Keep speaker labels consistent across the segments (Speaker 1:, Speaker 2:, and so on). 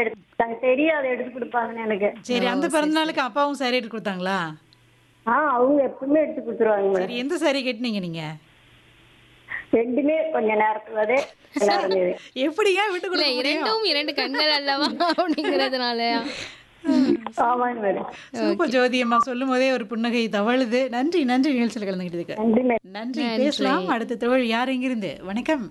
Speaker 1: எடுத்து கொடுத்தாங்க தெரியாது எடுத்து கொடுப்பாங்கன்னு எனக்கு
Speaker 2: சரி அந்த பிறந்த நாளுக்கு அப்பாவும் சாரி எடுத்து கொடுத்தாங்களா
Speaker 1: ஆ அவங்க எப்பவுமே எடுத்து கொடுத்துருவாங்க மேடம்
Speaker 2: சரி எந்த சாரி கட்டினீங்க நீங்க
Speaker 1: ரெண்டுமே கொஞ்ச நேரத்துல நல்லா இருந்தது
Speaker 2: எப்படியா விட்டு
Speaker 3: இல்ல
Speaker 2: கொடுக்க முடியும்
Speaker 3: இரண்டும் இரண்டு கண்கள் அல்லவா அப்படிங்கறதுனாலயா
Speaker 1: ஆமாங்க மேடம்
Speaker 2: சூப்பர் ஜோதி அம்மா சொல்லும் போதே ஒரு புன்னகை தவழுது நன்றி நன்றி நிகழ்ச்சியில் கலந்துக்கிட்டதுக்கு
Speaker 1: நன்றி மேடம்
Speaker 2: நன்றி பேசலாம் அடுத்த தோழி யார் எங்கிருந்து வணக்கம்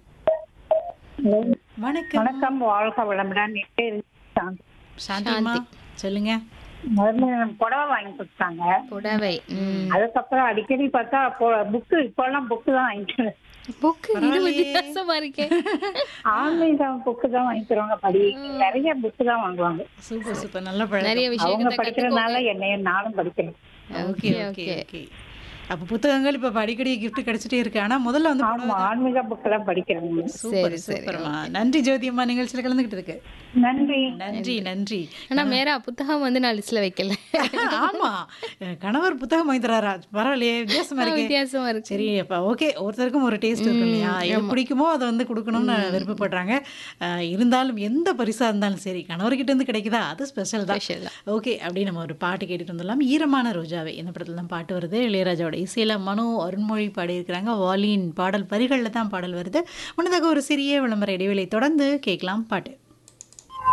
Speaker 2: வணக்கம்
Speaker 4: வணக்கம் வாழ்க வளமுடன்
Speaker 2: சாந்திமா சொல்லுங்க
Speaker 4: முதல்ல புடவை வாங்கி கொடுத்தாங்க
Speaker 3: புடவை ம்.
Speaker 4: அதுக்கப்புறம் அடிக்கடி பார்த்தா புக்கு இப்பெல்லாம் புக்கு தான் வாங்கிக்கிறேன்
Speaker 3: புக்கு இது வித்தியாசமா இருக்கே
Speaker 4: ஆன்லைன் புக்கு தான் வாங்கிக்கிறவங்க படி நிறைய புக்கு தான் வாங்குவாங்க
Speaker 2: சூப்பர் சூப்பர் நல்ல பழக்கம்
Speaker 3: நிறைய
Speaker 4: அவங்க
Speaker 3: விஷயங்களை
Speaker 4: படிக்கிறதுனால என்னையும் நானும் படிக்கிறேன்
Speaker 2: ஓகே ஓகே ஓகே அப்ப புத்தகங்கள் இப்ப அடிக்கடி கிஃப்ட் கிடைச்சிட்டே இருக்கு ஆனா முதல்ல வந்து
Speaker 4: ஆமா ஆன்மீக புக்கெல்லாம் படிக்கிறேங்க
Speaker 2: சூப்பர் சூப்பர்மா நன்றி ஜோதி அம்மா நிகழ்ச்சியில் கலந்துக்கிட்டதுக்கு
Speaker 4: நன்றி
Speaker 2: நன்றி நன்றி
Speaker 3: ஆனா மேரா புத்தகம் வந்து நான் லிஸ்ட்ல வைக்கல
Speaker 2: ஆமா என் கணவர் புத்தகம் வாங்கி தராரா பரவாயில்லையே வித்தியாசமா இருக்கு
Speaker 3: வித்தியாசமா இருக்கு
Speaker 2: சரி அப்ப ஓகே ஒருத்தருக்கும் ஒரு டேஸ்ட் இருக்கும் இல்லையா எது பிடிக்குமோ அதை வந்து கொடுக்கணும்னு விருப்பப்படுறாங்க அஹ், இருந்தாலும் எந்த பரிசா இருந்தாலும் சரி கணவர்கிட்ட இருந்து கிடைக்குதா அது ஸ்பெஷல் தான்
Speaker 3: Special தான்.
Speaker 2: ஓகே அப்படி நம்ம ஒரு பாட்டு கேட்டுட்டு வந்துடலாம் ஈரமான ரோஜாவே இந்த படத்துல தான் பாட்டு வருது இளையராஜாவோட இசையில மனோ அருண்மொழி பாடியிருக்கிறாங்க வாலின் பாடல் வரிகளில் தான் பாடல் வருது முன்னதாக ஒரு சிறிய விளம்பர இடைவேளை தொடர்ந்து கேட்கலாம் பாட்டு